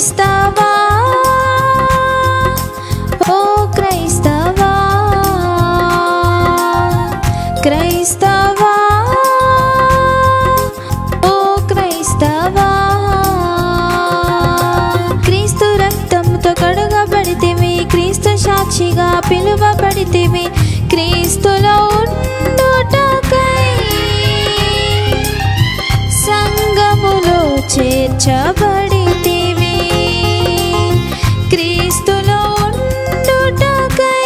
క్రైస్తవా ఓ క్రైస్తవా క్రైస్తవా ఓ క్రైస్తవా క్రీస్తు రక్తంతో కడుగబడితివి క్రీస్తు సాక్షిగా పిలువబడితివి క్రీస్తులో ఉండుటకై సంగములో చేర్చబడితివి క్రీస్తులో ఉండుటకై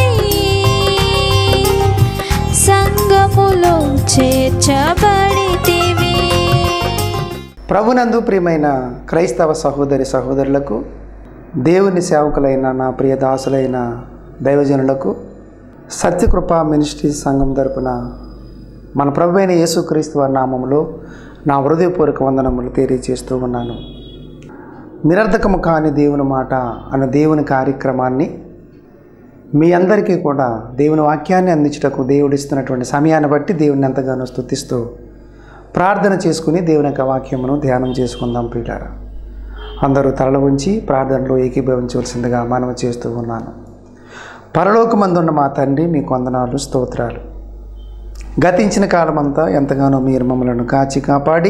సంగములో చేర్చబడితివి ప్రభునందు ప్రియమైన క్రైస్తవ సహోదరి సహోదరులకు దేవుని సేవకులైన నా ప్రియ దాసులైన దైవజనులకు సత్యకృప మినిస్ట్రీ సంఘం తరపున మన ప్రభు అయిన యేసుక్రీస్తు వారి నామములో నా హృదయపూర్వక వందనములు తెలియజేస్తూ ఉన్నాను నిరర్ధకము కాని దేవుని మాట అన్న దేవుని కార్యక్రమాన్ని మీ అందరికీ కూడా దేవుని వాక్యాన్ని అందించుటకు దేవుడు ఇస్తున్నటువంటి సమయాన్ని బట్టి దేవుని ఎంతగానో స్తుతిస్తూ ప్రార్థన చేసుకుని దేవుని యొక్క వాక్యమును ధ్యానం చేసుకుందాం ప్రియులారా అందరూ తరల ఉంచి ప్రార్థనలో ఏకీభవించవలసిందిగా మనవి చేస్తూ ఉన్నాను పరలోకమందున్న మా తండ్రి మీకు వందనాలు స్తోత్రాలు గతించిన కాలమంతా ఎంతగానో మీరు మమ్మలను కాచి కాపాడి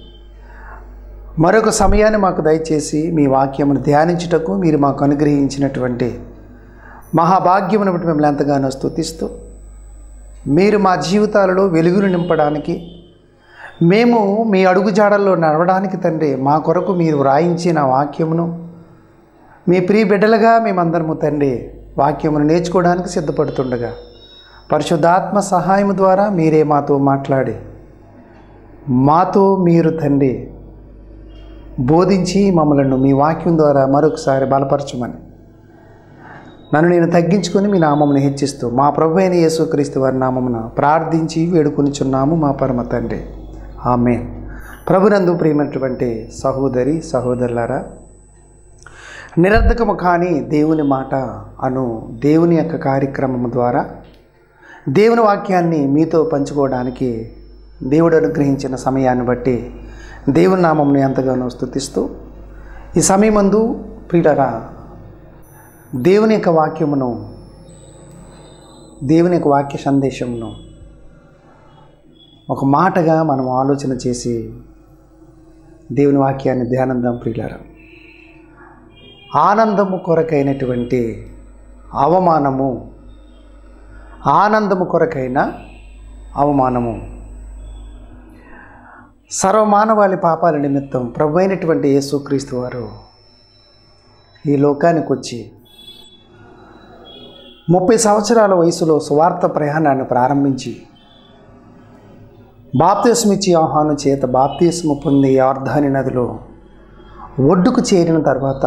మరొక సమయాన్ని మాకు దయచేసి మీ వాక్యమును ధ్యానించుటకు మీరు మాకు అనుగ్రహించినటువంటి మహాభాగ్యమును బట్టి మిమ్మల్ని ఎంతగానో స్తుతిస్తూ మీరు మా జీవితాలలో వెలుగును నింపడానికి మేము మీ అడుగుజాడల్లో నడవడానికి తండ్రి మా కొరకు మీరు వ్రాయించిన వాక్యమును మీ ప్రియ బిడ్డలుగా మేమందరము తండ్రి వాక్యమును నేర్చుకోవడానికి సిద్ధపడుతుండగా పరిశుద్ధాత్మ సహాయం ద్వారా మీరే మాతో మాట్లాడి మాతో మీరు తండ్రి బోధించి మమ్మలను మీ వాక్యం ద్వారా మరొకసారి బలపరచమని నన్ను నేను తగ్గించుకొని మీ నామమును హెచ్చిస్తూ మా ప్రభు అయిన యేసుక్రీస్తు వారి నామమున ప్రార్థించి వేడుకొనిచున్నాము మా పరమ తండ్రి ఆమె ప్రభునందు ప్రియమైనటువంటి సహోదరి సహోదరులారా నిరర్ధకము కాని దేవుని మాట అను దేవుని యొక్క కార్యక్రమం ద్వారా దేవుని వాక్యాన్ని మీతో పంచుకోవడానికి దేవుడు అనుగ్రహించిన సమయాన్ని బట్టి దేవుని నామమును ఎంతగానో స్తుతిస్తూ ఈ సమయమందు ప్రియులరా దేవుని యొక్క వాక్యమును దేవుని యొక్క వాక్య సందేశమును ఒక మాటగా మనం ఆలోచన చేసి దేవుని వాక్యాన్ని ధ్యానందం ప్రియులారా ఆనందము కొరకైనటువంటి అవమానము ఆనందము కొరకైన అవమానము సర్వమానవాళి పాపాల నిమిత్తం ప్రభు అయినటువంటి యేసుక్రీస్తు వారు ఈ లోకానికి వచ్చి ముప్పై సంవత్సరాల వయసులో సువార్త ప్రయాణాన్ని ప్రారంభించి బాప్తిస్మిచ్చి ఆహ్వాను చేత బాప్తిస్ము పొంది ఆర్ధాని నదిలో ఒడ్డుకు చేరిన తర్వాత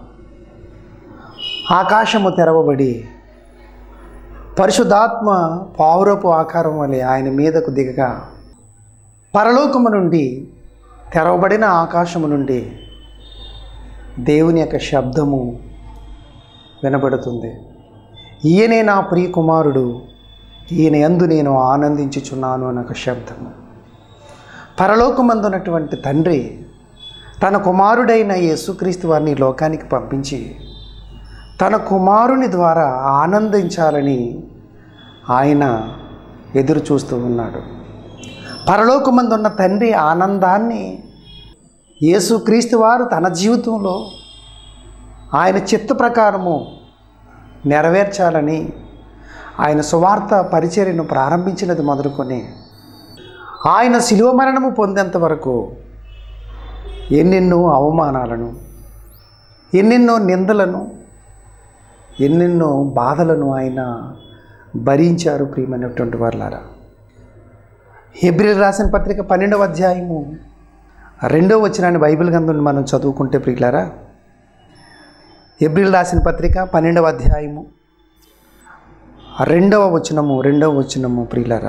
ఆకాశము తెరవబడి పరిశుద్ధాత్మ పావురపు ఆకారం వలె ఆయన మీదకు దిగగా పరలోకము నుండి తెరవబడిన ఆకాశము నుండి దేవుని యొక్క శబ్దము వినబడుతుంది ఈయనే నా ప్రియ కుమారుడు ఈయన యందు నేను ఆనందించుచున్నాను అనే ఒక శబ్దము పరలోకమందున్నటువంటి తండ్రి తన కుమారుడైన యేసుక్రీస్తు వారిని ఈ లోకానికి పంపించి తన కుమారుని ద్వారా ఆనందించాలని ఆయన ఎదురు చూస్తూ ఉన్నాడు పరలోకమందున్న తండ్రి ఆనందాన్ని యేసుక్రీస్తు వారు తన జీవితంలో ఆయన చిత్త ప్రకారము నెరవేర్చాలని ఆయన సువార్త పరిచర్యను ప్రారంభించినది మొదలుకొని ఆయన శిలువ మరణము పొందేంత వరకు ఎన్నెన్నో అవమానాలను ఎన్నెన్నో నిందలను ఎన్నెన్నో బాధలను ఆయన భరించారు ప్రియమైనటువంటి వాళ్ళారా హెబ్రిల్ రాసిన పత్రిక పన్నెండవ అధ్యాయము రెండవ వచనాన్ని బైబిల్ గ్రంథం మనం చదువుకుంటే ప్రియులారా హెబ్రిల్ రాసిన పత్రిక పన్నెండవ అధ్యాయము రెండవ వచనము రెండవ వచనము ప్రియులారా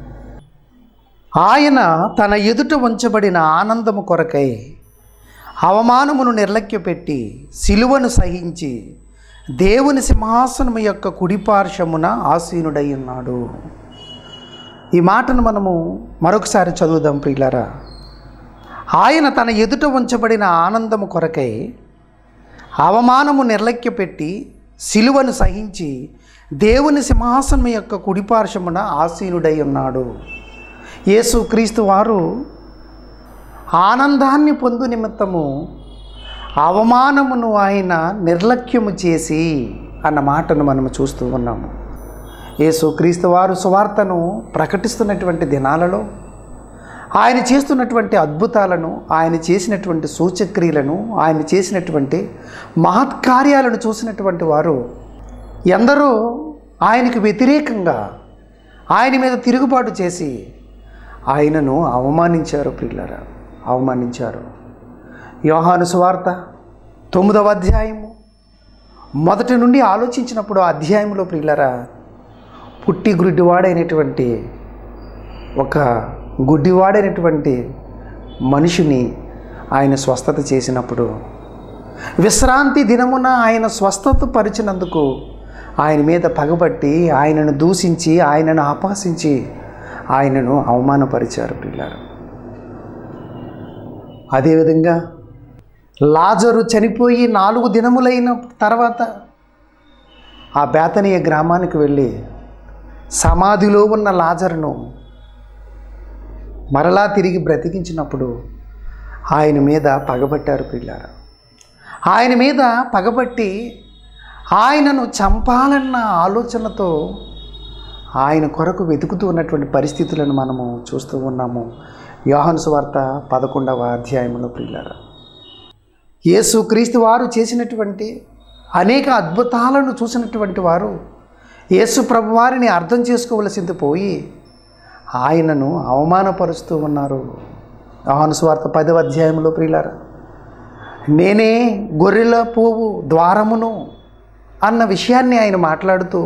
ఆయన తన ఎదుట ఉంచబడిన ఆనందము కొరకై అవమానమును నిర్లక్ష్యపెట్టి సిలువను సహించి దేవుని సింహాసనము యొక్క కుడిపార్శ్వమున ఆసీనుడై ఉన్నాడు ఈ మాటను మనము మరొకసారి చదువుదాం ప్రియులారా ఆయన తన ఎదుట ఉంచబడిన ఆనందము కొరకై అవమానము నిర్లక్ష్యపెట్టి సిలువను సహించి దేవుని సింహాసనం యొక్క కుడిపార్శ్వమున ఆసీనుడై ఉన్నాడు యేసుక్రీస్తు వారు ఆనందాన్ని పొందు నిమిత్తము అవమానమును ఆయన నిర్లక్ష్యము చేసి అన్న మాటను మనము చూస్తూ ఉన్నాము యేసుక్రీస్తు వారు సువార్తను ప్రకటిస్తున్నటువంటి దినాలలో ఆయన చేస్తున్నటువంటి అద్భుతాలను ఆయన చేసినటువంటి సూచక్రియలను ఆయన చేసినటువంటి మహత్కార్యాలను చూసినటువంటి వారు ఎందరో ఆయనకు వ్యతిరేకంగా ఆయన మీద తిరుగుబాటు చేసి ఆయనను అవమానించారు పిల్లరా అవమానించారు యోహాను సువార్త తొమ్మిదవ అధ్యాయము మొదటి నుండి ఆలోచించినప్పుడు ఆ అధ్యాయంలో ప్రియులరా పుట్టి గుడ్డివాడైనటువంటి ఒక గుడ్డివాడైనటువంటి మనిషిని ఆయన స్వస్థత చేసినప్పుడు విశ్రాంతి దినమున ఆయన స్వస్థత పరిచినందుకు ఆయన మీద పగబట్టి ఆయనను దూషించి ఆయనను ఆపాసించి ఆయనను అవమానపరిచారు పిల్లలు అదేవిధంగా లాజరు చనిపోయి నాలుగు దినములైన తర్వాత ఆ బేతనీయ గ్రామానికి వెళ్ళి సమాధిలో ఉన్న లాజరును మరలా తిరిగి బ్రతికించినప్పుడు ఆయన మీద పగబట్టారు పిల్లారు ఆయన మీద పగబట్టి ఆయనను చంపాలన్న ఆలోచనతో ఆయన కొరకు వెతుకుతూ ఉన్నటువంటి పరిస్థితులను మనము చూస్తూ ఉన్నాము యోహాను సువార్త పదకొండవ అధ్యాయంలో ప్రియులారా యేసుక్రీస్తు వారు చేసినటువంటి అనేక అద్భుతాలను చూసినటువంటి వారు యేసు ప్రభు వారిని అర్థం చేసుకోవలసింది పోయి ఆయనను అవమానపరుస్తూ ఉన్నారు యోహాను సువార్త పదవ అధ్యాయంలో ప్రియులారా నేనే గొర్రెల పువ్వు ద్వారమును అన్న విషయాన్ని ఆయన మాట్లాడుతూ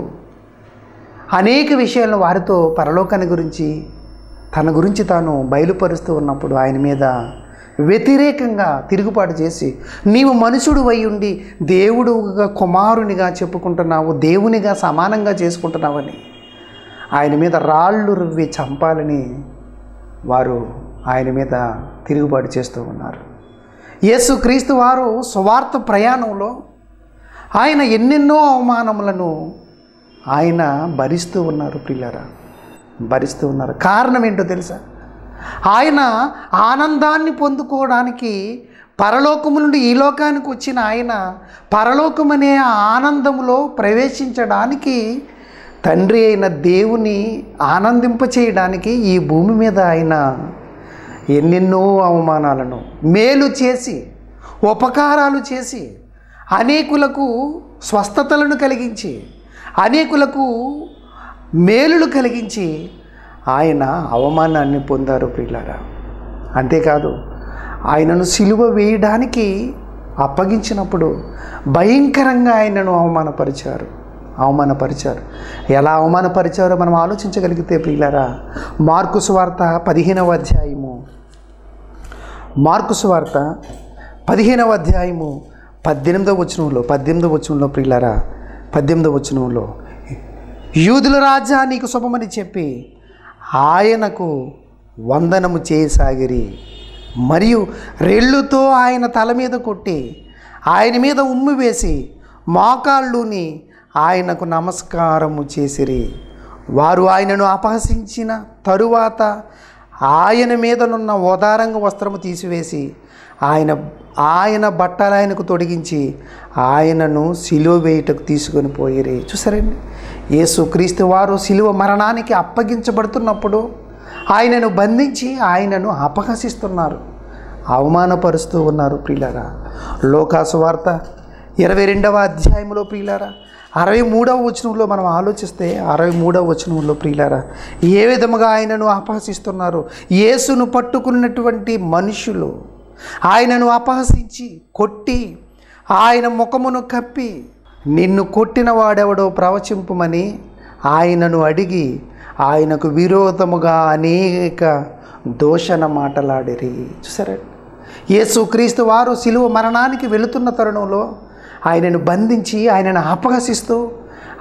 అనేక విషయాలను వారితో పరలోకాన్ని గురించి తన గురించి తాను బయలుపరుస్తూ ఉన్నప్పుడు ఆయన మీద వ్యతిరేకంగా తిరుగుబాటు చేసి నీవు మనుషుడు అయి ఉండి దేవుడుగా కుమారునిగా చెప్పుకుంటున్నావు దేవునిగా సమానంగా చేసుకుంటున్నావని ఆయన మీద రాళ్ళు రువ్వి చంపాలని వారు ఆయన మీద తిరుగుబాటు చేస్తూ ఉన్నారు యేసుక్రీస్తు వారు సువార్త ప్రయాణంలో ఆయన ఎన్నెన్నో అవమానములను ఆయన భరిస్తూ ఉన్నారు పిల్లరా భరిస్తూ ఉన్నారు కారణం ఏంటో తెలుసా ఆయన ఆనందాన్ని పొందుకోవడానికి పరలోకము నుండి ఈ లోకానికి వచ్చిన ఆయన పరలోకమనే ఆ ఆనందములో ప్రవేశించడానికి తండ్రి అయిన దేవుని ఆనందింపచేయడానికి ఈ భూమి మీద ఆయన ఎన్నెన్నో అవమానాలను మేలు చేసి ఉపకారాలు చేసి అనేకులకు స్వస్థతలను కలిగించి అనేకులకు మేలులు కలిగించి ఆయన అవమానాన్ని పొందారు పిల్లారా అంతేకాదు ఆయనను సిలువ వేయడానికి అప్పగించినప్పుడు భయంకరంగా ఆయనను అవమానపరిచారు అవమానపరిచారు ఎలా అవమానపరిచారో మనం ఆలోచించగలిగితే ప్రియులారా మార్కు సువార్త పదిహేనవ అధ్యాయము మార్కు సువార్త పదిహేనవ అధ్యాయము పద్దెనిమిదవ వచనంలో పద్దెనిమిదవ వచనంలో ప్రియులారా పద్దెనిమిదవ వచనంలో యూదుల రాజా నీకు శుభమని చెప్పి ఆయనకు వందనము చేయసాగిరి మరియు రెళ్ళుతో ఆయన తల మీద కొట్టి ఆయన మీద ఉమ్మి వేసి మోకాళ్ళుని ఆయనకు నమస్కారము చేసిరి వారు ఆయనను అపహసించిన తరువాత ఆయన మీదనున్న ఓదారంగ వస్త్రము తీసివేసి ఆయన ఆయన బట్టలు ఆయనకు తొడిగించి ఆయనను సిలువ వేయుటకు తీసుకొని పోయిరి చూసారండి యేసు క్రీస్తు వారు సిలువ మరణానికి అప్పగించబడుతున్నప్పుడు ఆయనను బంధించి ఆయనను అపహసిస్తున్నారు అవమానపరుస్తూ ఉన్నారు ప్రియులారా లోకాసు వార్త ఇరవై రెండవ అధ్యాయంలో ప్రియులారా అరవై మూడవ వచనంలో మనం ఆలోచిస్తే అరవై మూడవ వచనంలో ప్రియులారా ఏ విధముగా ఆయనను అపహసిస్తున్నారు యేసును పట్టుకున్నటువంటి మనుషులు ఆయనను అపహసించి కొట్టి ఆయన ముఖమును కప్పి నిన్ను కొట్టిన వాడెవడో ప్రవచింపమని ఆయనను అడిగి ఆయనకు విరోధముగా అనేక దోషణ మాటలాడిరి చూసారా యేసుక్రీస్తు వారు సిలువ మరణానికి వెళుతున్న తరుణంలో ఆయనను బంధించి ఆయనను అపహసిస్తూ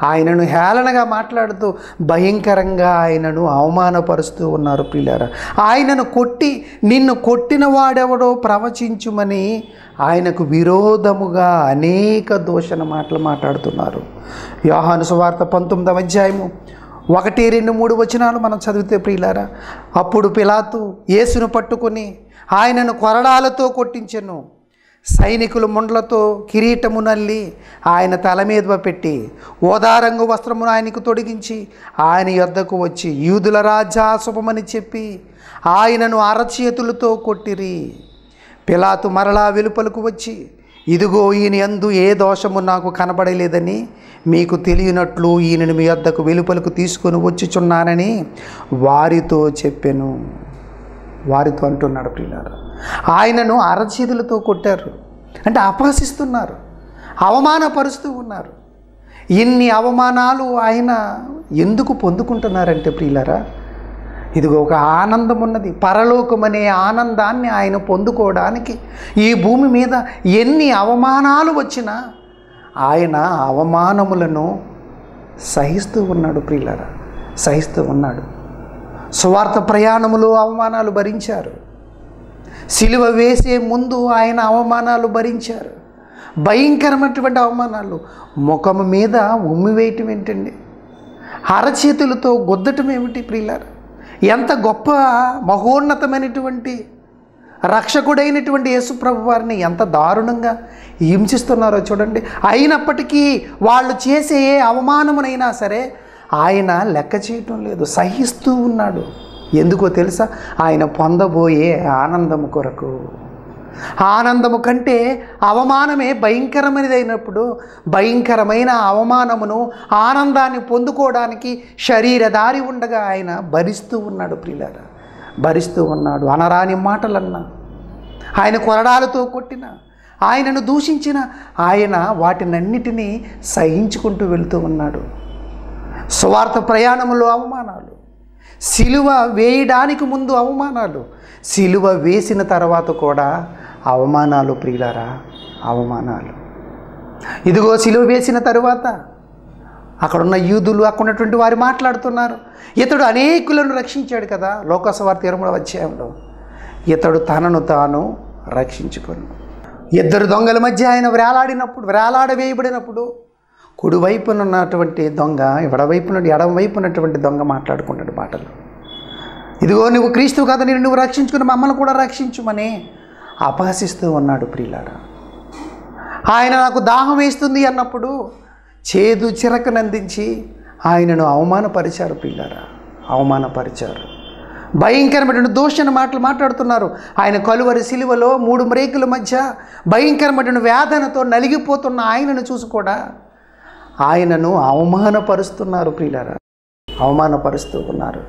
ఆయనను హేళనగా మాట్లాడుతూ భయంకరంగా ఆయనను అవమానపరుస్తూ ఉన్నారు పిల్లరా ఆయనను కొట్టి నిన్ను కొట్టిన వాడెవడో ప్రవచించుమని ఆయనకు విరోధముగా అనేక దూషణ మాటలు మాట్లాడుతున్నారు యోహాను సువార్త పంతొమ్మిదవ అధ్యాయము ఒకటి రెండు మూడు వచనాలు మనం చదివితే ప్రియులారా అప్పుడు పిలాతు యేసును పట్టుకొని ఆయనను కొరడాలతో కొట్టించెను సైనికులు ముండ్లతో కిరీటము నల్లి ఆయన తల మీద పెట్టి ఓదారంగు వస్త్రమును ఆయనకు తొడిగించి ఆయన యొద్దకు వచ్చి యూదుల రాజ్యాశుభమని చెప్పి ఆయనను అరచేతులతో కొట్టిరి పిలాతు మరలా వెలుపలకు వచ్చి ఇదిగో ఈయన యందు ఏ దోషము నాకు కనబడలేదని మీకు తెలియనట్లు ఈయనను మీ వద్దకు వెలుపలకు తీసుకొని వచ్చుచున్నానని వారితో చెప్పెను వారితో అంటున్నాడు ప్రియులారా ఆయనను అరచేతులతో కొట్టారు అంటే అపహసిస్తున్నారు అవమానపరుస్తూ ఉన్నారు ఇన్ని అవమానాలు ఆయన ఎందుకు పొందుకుంటున్నారంటే ప్రియులారా ఇదిగో ఒక ఆనందం ఉన్నది పరలోకం అనే ఆనందాన్ని ఆయన పొందుకోవడానికి ఈ భూమి మీద ఎన్ని అవమానాలు వచ్చినా ఆయన అవమానములను సహిస్తూ ఉన్నాడు ప్రియులారా సహిస్తూ ఉన్నాడు సువార్త ప్రయాణములో అవమానాలు భరించారు సిలువ వేసే ముందు ఆయన అవమానాలు భరించారు భయంకరమైనటువంటి అవమానాలు ముఖము మీద ఉమ్మి వేయటం ఏంటండి అరచేతులతో గుద్దటం ఏమిటి ప్రియులారా ఎంత గొప్ప మహోన్నతమైనటువంటి రక్షకుడైనటువంటి యేసుప్రభు వారిని ఎంత దారుణంగా హింసిస్తున్నారో చూడండి అయినప్పటికీ వాళ్ళు చేసే ఏ అవమానమునైనా సరే ఆయన లెక్క చేయటం లేదు సహిస్తూ ఉన్నాడు ఎందుకో తెలుసా ఆయన పొందబోయే ఆనందము కొరకు ఆనందము కంటే అవమానమే భయంకరమైనదైనప్పుడు భయంకరమైన అవమానమును ఆనందాన్ని పొందుకోవడానికి శరీరదారి ఉండగా ఆయన భరిస్తూ ఉన్నాడు ప్రియులారా భరిస్తూ ఉన్నాడు అనరాని మాటలన్నా ఆయన కొరడాలతో కొట్టిన ఆయనను దూషించిన ఆయన వాటినన్నిటినీ సహించుకుంటూ వెళ్తూ ఉన్నాడు సువార్త ప్రయాణములో అవమానాలు సిలువ వేయడానికి ముందు అవమానాలు సిలువ వేసిన తర్వాత కూడా అవమానాలు ప్రియులారా అవమానాలు ఇదిగో సిలువ వేసిన తరువాత అక్కడున్న యూదులు అక్కడ ఉన్నటువంటి వారు మాట్లాడుతున్నారు ఇతడు అనేకులను రక్షించాడు కదా లోకసవార్త ఇరవై అధ్యాయంలో ఇతడు తనను తాను రక్షించుకొని ఇద్దరు దొంగల మధ్య ఆయన వేలాడినప్పుడు వేలాడ వేయబడినప్పుడు కుడివైపున ఉన్నటువంటి దొంగ ఎడవైపున ఎడమ వైపు ఉన్నటువంటి దొంగ మాట్లాడుకున్నాడు మాటలు ఇదిగో నువ్వు క్రీస్తు కదా నేను నువ్వు రక్షించుకుని మమ్మల్ని కూడా రక్షించుమని అపహసిస్తూ ఉన్నాడు ప్రియులారా ఆయన నాకు దాహం వేస్తుంది అన్నప్పుడు చేదు చిరకనందించి ఆయనను అవమానపరిచారు పిల్లారా అవమానపరిచారు భయంకరమైన దూషణ మాటలు మాట్లాడుతున్నారు ఆయన కలువరి సిలువలో మూడు మ్రేకుల మధ్య భయంకరమైన వేదనతో నలిగిపోతున్న ఆయనను చూసి కూడా ఆయనను అవమానపరుస్తున్నారు ప్రియులారా అవమానపరుస్తూ ఉన్నారు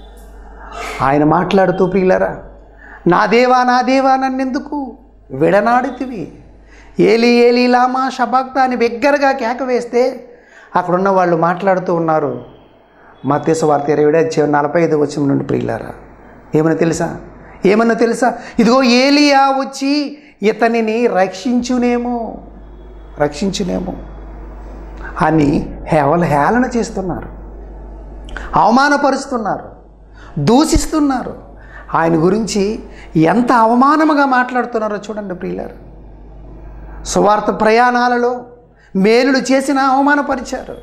ఆయన మాట్లాడుతూ ప్రియులరా నా దేవా నా దేవా నన్నెందుకు విడనాడుతివి ఏలి ఏలి లామా షబాక్తా అని బిగ్గరగా కేక వేస్తే అక్కడున్న వాళ్ళు మాట్లాడుతూ ఉన్నారు మత్స్య వార్త ఇరవై అధ్యాయం నలభై ఐదు వచ్చిన నుండి ప్రియులారా ఏమన్నా తెలుసా ఏమన్నా తెలుసా ఇదిగో ఏలియా వచ్చి ఇతనిని రక్షించునేమో రక్షించునేమో అని హేవల హేళన చేస్తున్నారు అవమానపరుస్తున్నారు దూషిస్తున్నారు ఆయన గురించి ఎంత అవమానముగా మాట్లాడుతున్నారో చూడండి ప్రియులారు సువార్త ప్రయాణాలలో మేలులు చేసిన అవమానపరిచారు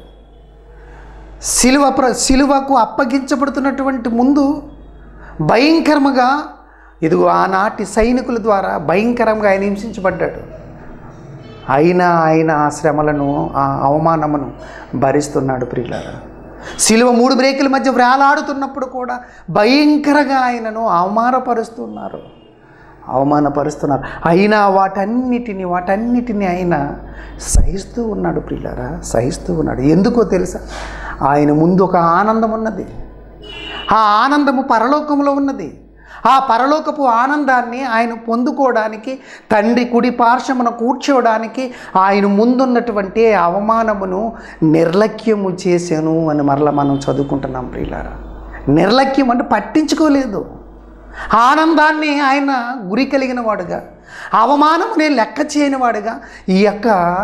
సిలువ ప్ర సిలువకు అప్పగించబడుతున్నటువంటి ముందు భయంకరముగా ఇదిగో ఆనాటి సైనికుల ద్వారా భయంకరంగా ఆయన హింసించబడ్డాడు అయినా ఆయన ఆ శ్రమలను ఆ అవమానమును భరిస్తున్నాడు ప్రియులారా సిలువ మూడు బ్రేకుల మధ్య వేలాడుతున్నప్పుడు కూడా భయంకరంగా ఆయనను అవమానపరుస్తున్నారు అవమానపరుస్తున్నారు అయినా వాటన్నిటిని వాటన్నిటిని ఆయన సహిస్తూ ఉన్నాడు ప్రియులారా సహిస్తూ ఉన్నాడు ఎందుకో తెలుసా ఆయన ముందు ఒక ఆనందం ఉన్నది ఆ ఆనందము పరలోకంలో ఉన్నది ఆ పరలోకపు ఆనందాన్ని ఆయన పొందుకోవడానికి తండ్రి కుడి పార్శ్వమున కూర్చోవడానికి ఆయన ముందున్నటువంటి అవమానమును నిర్లక్ష్యము చేశాను అని మరలా మనం చదువుకుంటున్నాం ప్రియులారా నిర్లక్ష్యం అంటే పట్టించుకోలేదు ఆనందాన్ని ఆయన గురి కలిగిన వాడుగా అవమానం నేను లెక్క చేయనివాడుగా ఈ యొక్క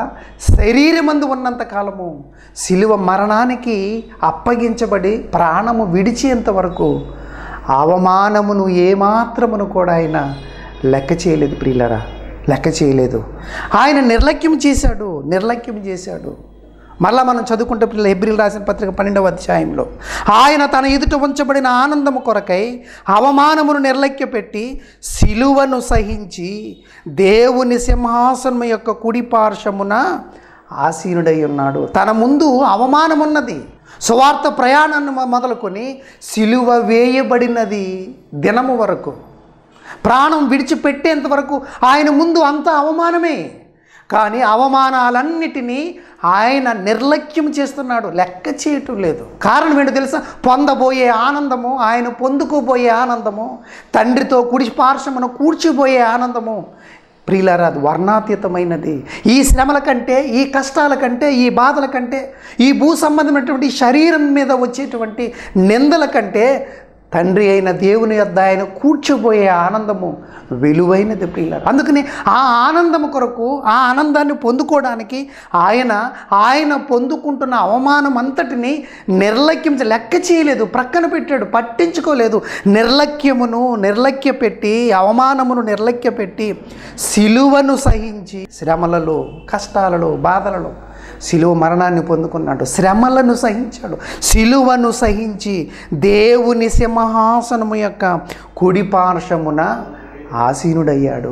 శరీరమందు ఉన్నంత కాలము శిలువ మరణానికి అప్పగించబడి ప్రాణము విడిచేంత వరకు అవమానమును ఏమాత్రమును కూడా ఆయన లెక్క చేయలేదు ప్రియులరా లెక్క చేయలేదు ఆయన నిర్లక్ష్యం చేశాడు నిర్లక్ష్యం చేశాడు మళ్ళా మనం చదువుకుంటే పిల్లలు ఎబ్రిల్ రాసిన పత్రిక పన్నెండవ అధ్యాయంలో ఆయన తన ఎదుట ఉంచబడిన ఆనందము కొరకై అవమానమును నిర్లక్ష్య పెట్టి సిలువను సహించి దేవుని సింహాసనం యొక్క కుడి పార్శ్వమున ఆసీనుడై ఉన్నాడు తన ముందు అవమానం ఉన్నది సువార్త ప్రయాణాన్ని మొ- మొదలుకొని సిలువ వేయబడినది దినము వరకు ప్రాణం విడిచిపెట్టేంత వరకు ఆయన ముందు అంత అవమానమే కానీ అవమానాలన్నిటినీ ఆయన నిర్లక్ష్యం చేస్తున్నాడు లెక్క చేయటం లేదు కారణం ఏంటో తెలుసా పొందబోయే ఆనందము ఆయన పొందుకోబోయే ఆనందము తండ్రితో కుడి పార్శ్వమున కూర్చిపోయే ఆనందము ప్రియులారా అది వర్ణాతీతమైనది ఈ శ్రమల కంటే ఈ కష్టాల కంటే ఈ బాధల కంటే ఈ భూ సంబంధమైనటువంటి శరీరం మీద వచ్చేటువంటి నిందల కంటే తండ్రి అయిన దేవుని యొద్ద ఆయన కూర్చోబోయే ఆనందము విలువైనది ప్రియులారు అందుకని ఆ ఆనందము కొరకు ఆ ఆనందాన్ని పొందుకోవడానికి ఆయన ఆయన పొందుకుంటున్న అవమానం అంతటిని నిర్లక్ష్యం చే- లెక్క చేయలేదు ప్రక్కన పెట్టాడు పట్టించుకోలేదు నిర్లక్ష్యమును నిర్లక్ష్య పెట్టి అవమానమును నిర్లక్ష్య పెట్టి సిలువను సహించి శ్రమలలో కష్టాలలో బాధలలో సిలువ మరణాన్ని పొందుకున్నాడు శ్రమలను సహించాడు సిలువను సహించి దేవుని సింహాసనము యొక్క కుడి పార్శ్వమున ఆసీనుడయ్యాడు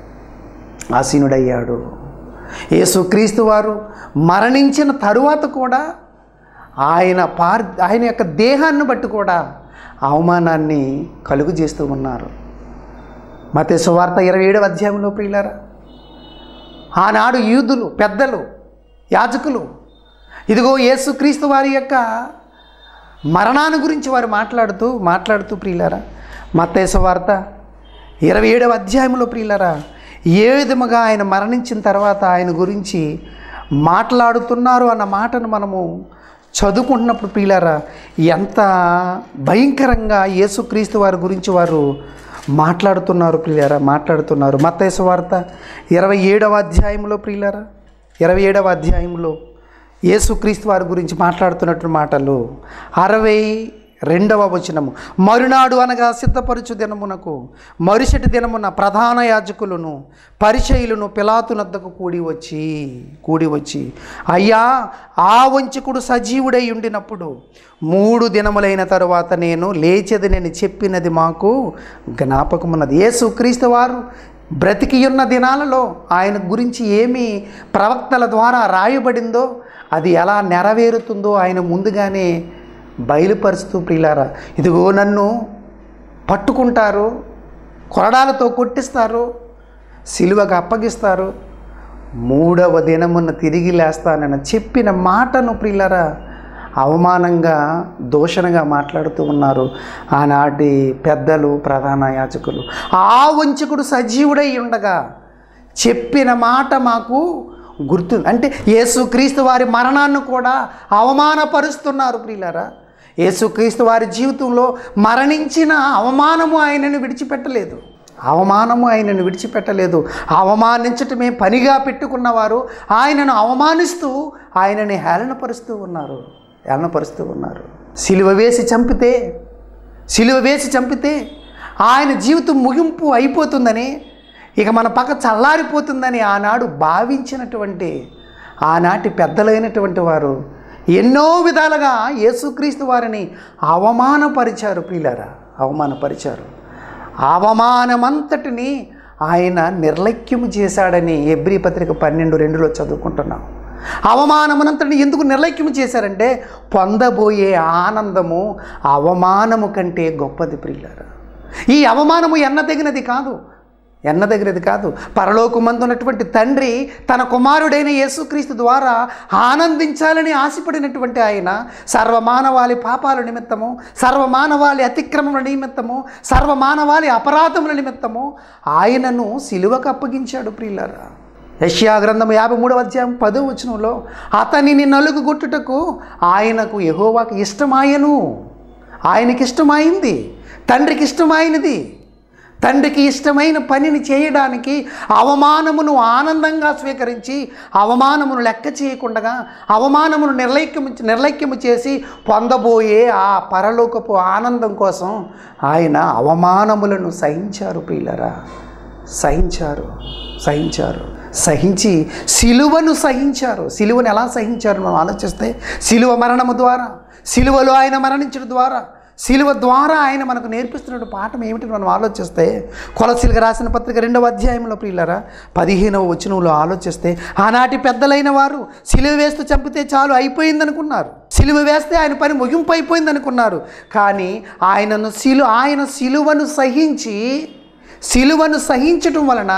ఆసీనుడయ్యాడు యేసుక్రీస్తు వారు మరణించిన తరువాత కూడా ఆయన పార్ ఆయన యొక్క దేహాన్ని బట్టి కూడా అవమానాన్ని కలుగు చేస్తూ ఉన్నారు మతే సువార్త ఇరవై ఏడవ అధ్యాయంలో ప్రియులారా ఆనాడు యూదులు పెద్దలు యాజకులు ఇదిగో యేసుక్రీస్తు వారి యొక్క మరణాన్ని గురించి వారు మాట్లాడుతూ మాట్లాడుతూ ప్రియులారా మత్తేస వార్త ఇరవై ఏడవ అధ్యాయంలో ప్రియులారా ఏ విధముగా ఆయన మరణించిన తర్వాత ఆయన గురించి మాట్లాడుతున్నారు అన్న మాటను మనము చదువుకుంటున్నప్పుడు ప్రియులారా ఎంత భయంకరంగా యేసుక్రీస్తు వారి గురించి వారు మాట్లాడుతున్నారు ప్రియులారా మాట్లాడుతున్నారు మత్తేసు వార్త ఇరవై ఏడవ అధ్యాయంలో ప్రియులారా ఇరవై ఏడవ అధ్యాయంలో యేసుక్రీస్తు వారి గురించి మాట్లాడుతున్నట్టు మాటలు అరవై రెండవ వచనము మరునాడు అనగా సిద్ధపరచు దినమునకు మరుసటి దినమున ప్రధాన యాజకులను పరిచయులను పిలాతునద్దకు కూడి వచ్చి కూడి వచ్చి అయ్యా ఆ వంచకుడు సజీవుడై ఉండినప్పుడు మూడు దినములైన తరువాత నేను లేచేది నేను చెప్పినది మాకు జ్ఞాపకమున్నది యేసుక్రీస్తు వారు బ్రతికి ఉన్న దినాలలో ఆయన గురించి ఏమి ప్రవక్తల ద్వారా రాయబడిందో అది ఎలా నెరవేరుతుందో ఆయన ముందుగానే బయలుపరుస్తూ ప్రియులారా ఇదిగో నన్ను పట్టుకుంటారు కొరడాలతో కొట్టిస్తారు సిలువకు అప్పగిస్తారు మూడవ దినమున తిరిగి లేస్తానని చెప్పిన మాటను ప్రియులరా అవమానంగా దూషణగా మాట్లాడుతూ ఉన్నారు ఆనాటి పెద్దలు ప్రధాన యాజకులు ఆ వంచకుడు సజీవుడై ఉండగా చెప్పిన మాట మాకు గుర్తు అంటే యేసుక్రీస్తు వారి మరణాన్ని కూడా అవమానపరుస్తున్నారు ప్రియులరా యేసుక్రీస్తు వారి జీవితంలో మరణించిన అవమానము ఆయనను విడిచిపెట్టలేదు అవమానము ఆయనను విడిచిపెట్టలేదు అవమానించటమే పనిగా పెట్టుకున్నవారు ఆయనను అవమానిస్తూ ఆయనని హేళనపరుస్తూ ఉన్నారు హేళనపరుస్తూ ఉన్నారు సిలువ వేసి చంపితే సిలువ వేసి చంపితే ఆయన జీవితం ముగింపు అయిపోతుందని ఇక మన పక్క చల్లారిపోతుందని ఆనాడు భావించినటువంటి ఆనాటి పెద్దలైనటువంటి వారు ఎన్నో విధాలుగా యేసుక్రీస్తు వారిని అవమానపరిచారు ప్రియులారా అవమానపరిచారు అవమానమంతటిని ఆయన నిర్లక్ష్యము చేశాడని ఎబ్రి పత్రిక పన్నెండు రెండులో చదువుకుంటున్నాం అవమానమునంతటిని ఎందుకు నిర్లక్ష్యం చేశారంటే పొందబోయే ఆనందము అవమానము కంటే గొప్పది ప్రియులారా ఈ అవమానము ఎన్నదగినది కాదు ఎన్నదగినది కాదు పరలోకమందు ఉన్నటువంటి తండ్రి తన కుమారుడైన యేసుక్రీస్తు ద్వారా ఆనందించాలని ఆశపడినటువంటి ఆయన సర్వమానవాళి పాపాల నిమిత్తము సర్వమానవాళి అతిక్రమముల నిమిత్తము సర్వమానవాళి అపరాధముల నిమిత్తము ఆయనను సిలువకు అప్పగించాడు ప్రియులారా యష్యా గ్రంథం యాభై మూడవ అధ్యాయం పదో వచనంలో అతనిని నలుగు గుట్టుటకు ఆయనకు యెహోవాకు ఇష్టమాయను ఆయనకి ఇష్టమైంది తండ్రికి ఇష్టమైనది తండ్రికి ఇష్టమైన పనిని చేయడానికి అవమానమును ఆనందంగా స్వీకరించి అవమానమును లెక్క చేయకుండా అవమానమును నిర్లైక్యము నిర్లైక్యము చేసి పొందబోయే ఆ పరలోకపు ఆనందం కోసం ఆయన అవమానములను సహించారు ప్రియులరా సహించారు సహించారు సహించి సిలువను సహించారు సిలువను ఎలా సహించారు మనం ఆలోచిస్తే సిలువ మరణము ద్వారా సిలువలో ఆయన మరణించడం ద్వారా సిలువ ద్వారా ఆయన మనకు నేర్పిస్తున్న పాఠం ఏమిటి మనం ఆలోచిస్తే కొలసిలుగా రాసిన పత్రిక రెండవ అధ్యాయంలో ప్రియులరా పదిహేనవ వచనంలో ఆలోచిస్తే ఆనాటి పెద్దలైన వారు సిలువ వేస్తూ చంపితే చాలు అయిపోయిందనుకున్నారు సిలువ వేస్తే ఆయన పని ముగింపు అయిపోయిందనుకున్నారు కానీ ఆయనను సిలు ఆయన సిలువను సహించి సిలువను సహించటం వలన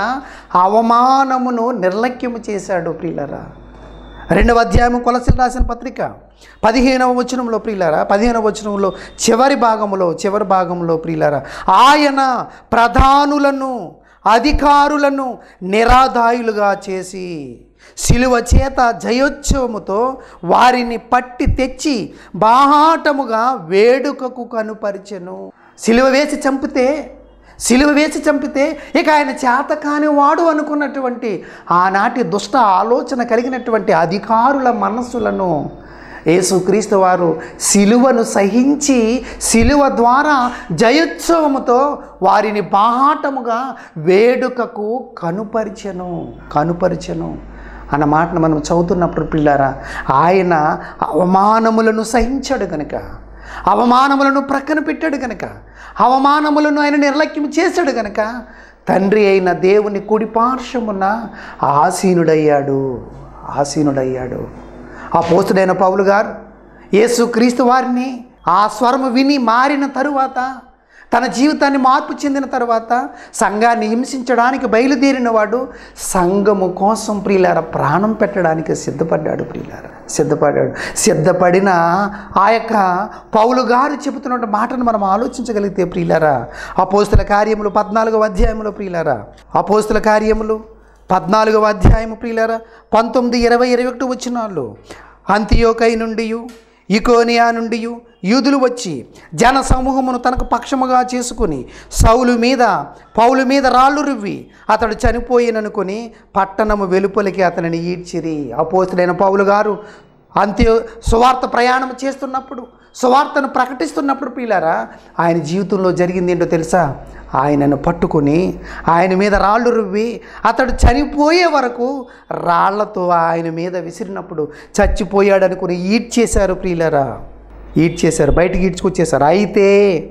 అవమానమును నిర్లక్ష్యము చేశాడు ప్రియులరా రెండవ అధ్యాయం కొలసిలు రాసిన పత్రిక పదిహేనవ వచనంలో ప్రియులారా పదిహేనవ వచనంలో చివరి భాగములో చివరి భాగంలో ప్రియులారా ఆయన ప్రధానులను అధికారులను నిరాదాయులుగా చేసి శిలువ చేత జయోత్సవముతో వారిని పట్టి తెచ్చి బాహాటముగా వేడుకకు కనుపరిచెను సిలువ వేసి చంపితే సిలువ వేసి చంపితే ఇక ఆయన చేత కాని వాడు అనుకున్నటువంటి ఆనాటి దుష్ట ఆలోచన కలిగినటువంటి అధికారుల మనస్సులను యేసుక్రీస్తు వారు సిలువను సహించి సిలువ ద్వారా జయోత్సవముతో వారిని బాహాటముగా వేడుకకు కనుపరిచెను కనుపరిచెను అన్న మాటను మనం చదువుతున్నప్పుడు పిల్లారా ఆయన అవమానములను సహించాడు కనుక అవమానములను ప్రక్కన పెట్టాడు గనక అవమానములను ఆయన నిర్లక్ష్యం చేశాడు గనక తండ్రి అయిన దేవుని కుడి పార్శ్వమున ఆసీనుడయ్యాడు ఆసీనుడయ్యాడు ఆ పోస్తుడైన పౌలు గారు యేసు క్రీస్తు వారిని ఆ స్వరము విని మారిన తరువాత తన జీవితాన్ని మార్పు చెందిన తర్వాత సంఘాన్ని హింసించడానికి బయలుదేరిన వాడు సంఘము కోసం ప్రియులార ప్రాణం పెట్టడానికి సిద్ధపడ్డాడు ప్రియులార సిద్ధపడ్డాడు సిద్ధపడిన ఆ యొక్క పౌలు గారు చెబుతున్న మాటను మనం ఆలోచించగలిగితే ప్రియులారా అపోస్తుల కార్యములు పద్నాలుగవ అధ్యాయంలో ప్రియులారా అపోస్తుల కార్యములు పద్నాలుగవ అధ్యాయము ప్రియులారా పంతొమ్మిది ఇరవై ఇరవై ఒకటి వచ్చిన వాళ్ళు అంత్యోకై నుండి ఇకోనియా నుండి యూదులు వచ్చి జన సమూహమును తనకు పక్షముగా చేసుకుని సౌలు మీద పౌలు మీద రాళ్ళు రువ్వి అతడు చనిపోయిననుకొని పట్టణము వెలుపలికి అతనిని ఈడ్చిరి అపోతుడైన పౌలు గారు అంత్య సువార్త ప్రయాణం చేస్తున్నప్పుడు సువార్తను ప్రకటిస్తున్నప్పుడు పీలారా ఆయన జీవితంలో జరిగింది ఏంటో తెలుసా ఆయనను పట్టుకొని ఆయన మీద రాళ్ళు రువ్వి అతడు చనిపోయే వరకు రాళ్లతో ఆయన మీద విసిరినప్పుడు చచ్చిపోయాడు అనుకుని ఈడ్చేశారు ప్రియులరా ఈడ్చేశారు బయటికి ఈడ్చుకొచ్చేశారు అయితే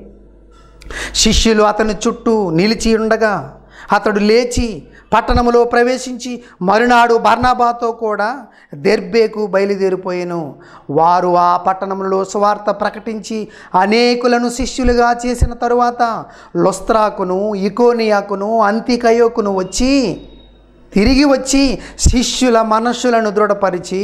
శిష్యులు అతని చుట్టూ నిలిచి ఉండగా అతడు లేచి పట్టణములో ప్రవేశించి మరునాడు బర్నాబాతో కూడా దెర్బేకు బయలుదేరిపోయాను వారు ఆ పట్టణంలో సువార్త ప్రకటించి అనేకులను శిష్యులుగా చేసిన తరువాత లొస్త్రాకును ఇకోనియాకును అంతికయోకును వచ్చి తిరిగి వచ్చి శిష్యుల మనస్సులను దృఢపరిచి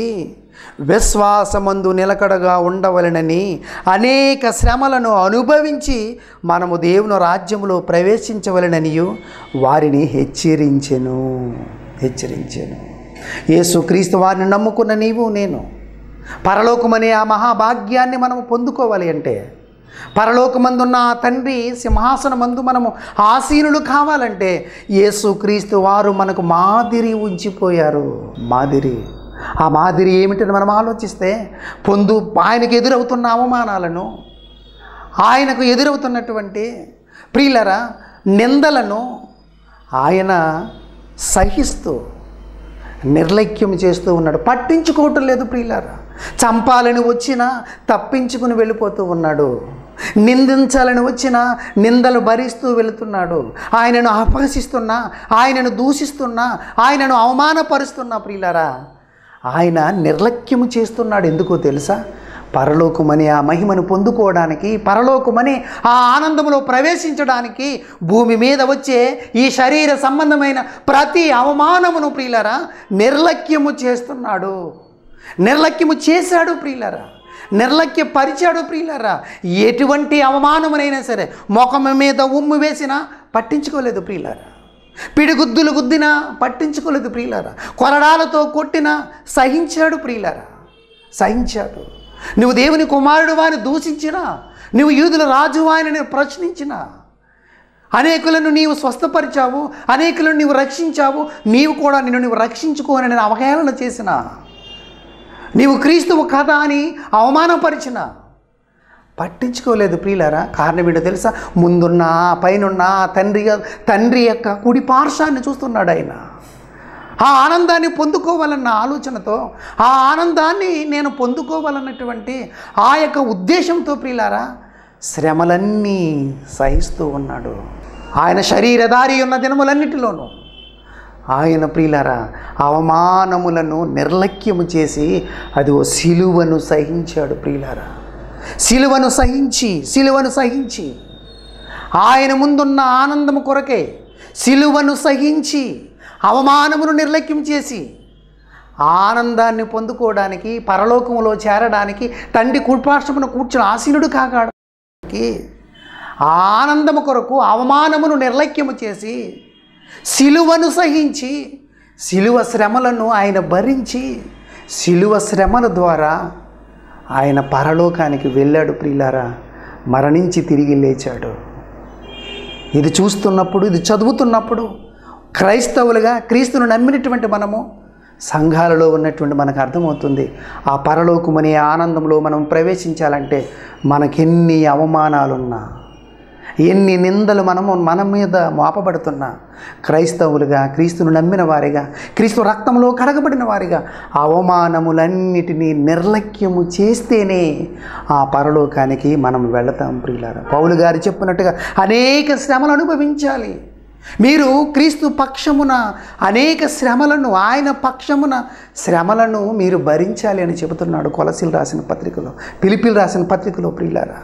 విశ్వాసమందు నిలకడగా ఉండవలనని అనేక శ్రమలను అనుభవించి మనము దేవుని రాజ్యములో ప్రవేశించవలననియు వారిని హెచ్చరించెను హెచ్చరించెను యేసుక్రీస్తు వారిని నమ్ముకున్న నీవు నేను పరలోకమనే ఆ మహాభాగ్యాన్ని మనము పొందుకోవాలి అంటే పరలోకమందున్న ఆ తండ్రి సింహాసనమందు మనము ఆసీనులు కావాలంటే యేసుక్రీస్తు వారు మనకు మాదిరి ఉంచిపోయారు మాదిరి ఆ మాదిరి ఏమిటని మనం ఆలోచిస్తే పొందు ఆయనకు ఎదురవుతున్న అవమానాలను ఆయనకు ఎదురవుతున్నటువంటి ప్రియులరా నిందలను ఆయన సహిస్తూ నిర్లక్ష్యం చేస్తూ ఉన్నాడు పట్టించుకోవటం లేదు ప్రియులారా చంపాలని వచ్చినా తప్పించుకుని వెళ్ళిపోతూ ఉన్నాడు నిందించాలని వచ్చినా నిందలు భరిస్తూ వెళుతున్నాడు ఆయనను అపహసిస్తున్నా ఆయనను దూషిస్తున్నా ఆయనను అవమానపరుస్తున్నా ప్రియులారా ఆయన నిర్లక్ష్యము చేస్తున్నాడు ఎందుకో తెలుసా పరలోకమని ఆ మహిమను పొందుకోవడానికి పరలోకమని ఆ ఆనందంలో ప్రవేశించడానికి భూమి మీద వచ్చే ఈ శరీర సంబంధమైన ప్రతి అవమానమును ప్రియులరా నిర్లక్ష్యము చేస్తున్నాడు నిర్లక్ష్యము చేశాడు ప్రియులరా నిర్లక్ష్య పరిచాడు ప్రియులరా ఎటువంటి అవమానమునైనా సరే ముఖం మీద ఉమ్ము వేసినా పట్టించుకోలేదు ప్రియులరా పిడిగుద్దులు గుద్దినా పట్టించుకోలేదు ప్రియులారా కొరడాలతో కొట్టినా సహించాడు ప్రియులారా సహించాడు నువ్వు దేవుని కుమారుడు వాని దూషించినా నువ్వు యూదుల రాజు వాని ప్రశ్నించినా అనేకులను నీవు స్వస్థపరిచావు అనేకులను నీవు రక్షించావు నీవు కూడా నిన్ను నీవు రక్షించుకోని నేను అవహేళన చేసిన నీవు క్రీస్తువు కదా అని అవమానపరిచిన పట్టించుకోలేదు ప్రియులారా కారణం ఏంటో తెలుసా ముందున్న పైనున్న తండ్రి తండ్రి యొక్క కుడి పార్శ్వాన్ని చూస్తున్నాడు ఆయన ఆ ఆనందాన్ని పొందుకోవాలన్న ఆలోచనతో ఆ ఆనందాన్ని నేను పొందుకోవాలన్నటువంటి ఆ యొక్క ఉద్దేశంతో ప్రియులారా శ్రమలన్నీ సహిస్తూ ఉన్నాడు ఆయన శరీరధారి ఉన్న దినములన్నిటిలోనూ ఆయన ప్రియులారా అవమానములను నిర్లక్ష్యము చేసి అది ఓ సిలువను సహించాడు ప్రియులారా సిలువను సహించి సిలువను సహించి ఆయన ముందున్న ఆనందము కొరకే సిలువను సహించి అవమానమును నిర్లక్ష్యం చేసి ఆనందాన్ని పొందుకోవడానికి పరలోకములో చేరడానికి తండ్రి కుడిపార్శ్వమున కూర్చుని ఆసీనుడు కాగాడానికి ఆనందము కొరకు అవమానమును నిర్లక్ష్యము చేసి సిలువను సహించి సిలువ శ్రమలను ఆయన భరించి సిలువ శ్రమల ద్వారా ఆయన పరలోకానికి వెళ్ళాడు ప్రియులారా మరణించి తిరిగి లేచాడు ఇది చూస్తున్నప్పుడు ఇది చదువుతున్నప్పుడు క్రైస్తవులుగా క్రీస్తును నమ్మినటువంటి మనము సంఘాలలో ఉన్నటువంటి మనకు అర్థమవుతుంది ఆ పరలోకమనే ఆనందంలో మనం ప్రవేశించాలంటే మనకెన్ని అవమానాలున్నా ఎన్ని నిందలు మనము మన మీద మోపబడుతున్నా క్రైస్తవులుగా క్రీస్తును నమ్మిన వారిగా క్రీస్తు రక్తంలో కడగబడిన వారిగా అవమానములన్నిటినీ నిర్లక్ష్యము చేస్తేనే ఆ పరలోకానికి మనం వెళతాం ప్రియులారా పౌలు గారు చెప్పినట్టుగా అనేక శ్రమలు అనుభవించాలి మీరు క్రీస్తు పక్షమున అనేక శ్రమలను ఆయన పక్షమున శ్రమలను మీరు భరించాలి అని చెబుతున్నాడు కొలసిలు రాసిన పత్రికలో పిలిపిలు రాసిన పత్రికలో ప్రియులారా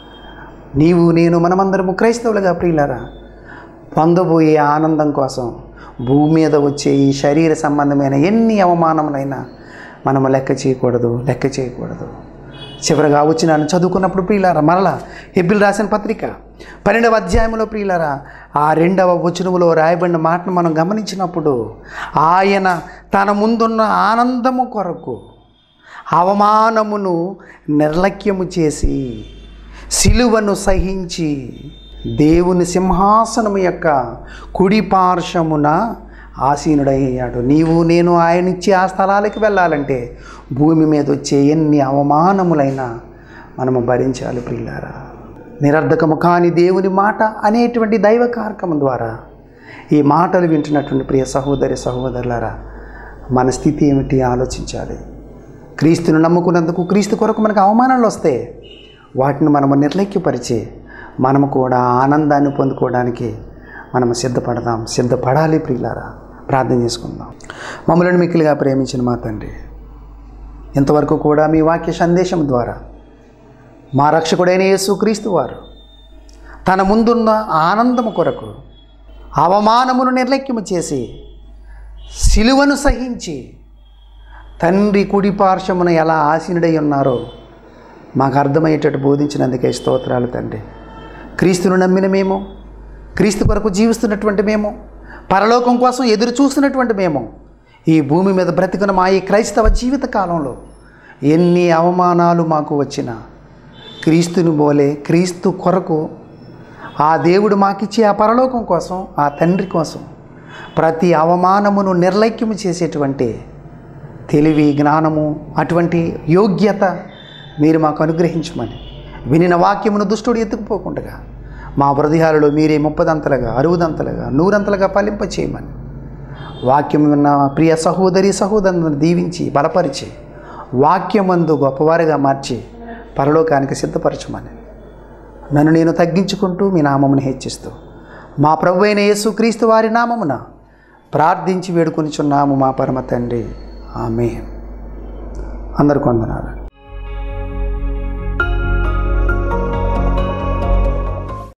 నీవు నేను మనమందరము క్రైస్తవులుగా ప్రియులారా పొందబోయే ఆనందం కోసం భూమి మీద వచ్చే ఈ శరీర సంబంధమైన ఎన్ని అవమానములైనా మనము లెక్క చేయకూడదు లెక్క చేయకూడదు చివరగా వచ్చి నన్ను చదువుకున్నప్పుడు ప్రియులారా మరలా ఎబ్బిల్ రాసిన పత్రిక పన్నెండవ అధ్యాయంలో ప్రియులారా ఆ రెండవ వచనములో రాయబడిన మాటను మనం గమనించినప్పుడు ఆయన తన ముందున్న ఆనందము కొరకు అవమానమును నిర్లక్ష్యము చేసి సిలువను సహించి దేవుని సింహాసనము యొక్క కుడి పార్శ్వమున ఆసీనుడయ్యాడు నీవు నేను ఆయన ఇచ్చే ఆ స్థలాలకి వెళ్ళాలంటే భూమి మీద వచ్చే ఎన్ని అవమానములైనా మనము భరించాలి ప్రియులారా నిరర్ధకము కాని దేవుని మాట అనేటువంటి దైవ కార్యక్రమం ద్వారా ఈ మాటలు వింటున్నటువంటి ప్రియ సహోదరి సహోదరులారా మన స్థితి ఏమిటి ఆలోచించాలి క్రీస్తును నమ్ముకున్నందుకు క్రీస్తు కొరకు మనకు అవమానాలు వస్తే వాటిని మనము నిర్లక్ష్యపరిచి మనము కూడా ఆనందాన్ని పొందుకోవడానికి మనము సిద్ధపడదాం సిద్ధపడాలి ప్రియులారా ప్రార్థన చేసుకుందాం మమ్మల్ని మిక్కిలిగా ప్రేమించిన మా తండ్రి ఇంతవరకు కూడా మీ వాక్య సందేశం ద్వారా మా రక్షకుడైన యేసుక్రీస్తు వారు తన ముందున్న ఆనందము కొరకు అవమానమును నిర్లక్ష్యము చేసి సిలువను సహించి తండ్రి కుడి పార్శ్వమున ఎలా ఆసీనుడై ఉన్నారో మాకు అర్థమయ్యేటట్టు బోధించినందుకే స్తోత్రాలు తండ్రి క్రీస్తును నమ్మిన మేము క్రీస్తు కొరకు జీవిస్తున్నటువంటి మేము పరలోకం కోసం ఎదురు చూస్తున్నటువంటి మేము ఈ భూమి మీద బ్రతికున్న మా ఈ క్రైస్తవ జీవిత కాలంలో ఎన్ని అవమానాలు మాకు వచ్చినా క్రీస్తుని బోలే క్రీస్తు కొరకు ఆ దేవుడు మాకిచ్చే ఆ పరలోకం కోసం ఆ తండ్రి కోసం ప్రతి అవమానమును నిర్లక్ష్యము చేసేటువంటి తెలివి జ్ఞానము అటువంటి యోగ్యత మీరు మాకు అనుగ్రహించమని వినిన వాక్యమును దుష్టుడు ఎత్తుకుపోకుండా మా హృదయాలలో మీరే ముప్పదంతలుగా అరువుదంతలుగా నూరంతలుగా ఫలింప చేయమని వాక్యం విన్న ప్రియ సహోదరి సహోదరులను దీవించి బలపరిచి వాక్యమందు గొప్పవారిగా మార్చి పరలోకానికి సిద్ధపరచమని నన్ను నేను తగ్గించుకుంటూ మీ నామమును హెచ్చిస్తూ మా ప్రభు అయిన యేసుక్రీస్తు వారి నామమున ప్రార్థించి వేడుకొనిచున్నాము మా పరమ తండ్రి ఆమె అందరు కొందనాలు